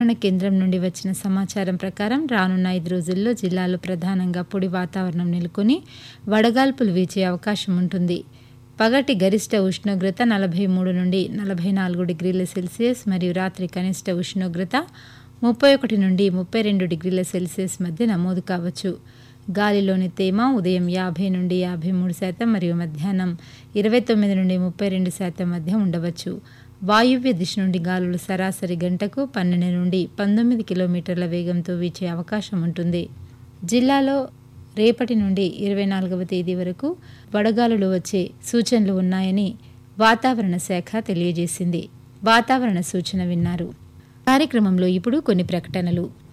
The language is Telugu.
వాతావరణ కేంద్రం నుండి వచ్చిన సమాచారం ప్రకారం రానున్న ఐదు రోజుల్లో జిల్లాలో ప్రధానంగా పొడి వాతావరణం నెలకొని వడగాల్పులు వీచే అవకాశం ఉంటుంది పగటి గరిష్ట ఉష్ణోగ్రత నలభై మూడు నుండి నలభై నాలుగు డిగ్రీల సెల్సియస్ మరియు రాత్రి కనిష్ట ఉష్ణోగ్రత ముప్పై ఒకటి నుండి ముప్పై రెండు డిగ్రీల సెల్సియస్ మధ్య నమోదు కావచ్చు గాలిలోని తేమ ఉదయం యాభై నుండి యాభై మూడు శాతం మరియు మధ్యాహ్నం ఇరవై తొమ్మిది నుండి ముప్పై రెండు శాతం మధ్య ఉండవచ్చు వాయువ్య దిశ నుండి గాలులు సరాసరి గంటకు పన్నెండు నుండి పంతొమ్మిది కిలోమీటర్ల వేగంతో వీచే అవకాశం ఉంటుంది జిల్లాలో రేపటి నుండి ఇరవై నాలుగవ తేదీ వరకు వడగాలులు వచ్చే సూచనలు ఉన్నాయని వాతావరణ శాఖ తెలియజేసింది వాతావరణ సూచన విన్నారు కార్యక్రమంలో ఇప్పుడు కొన్ని ప్రకటనలు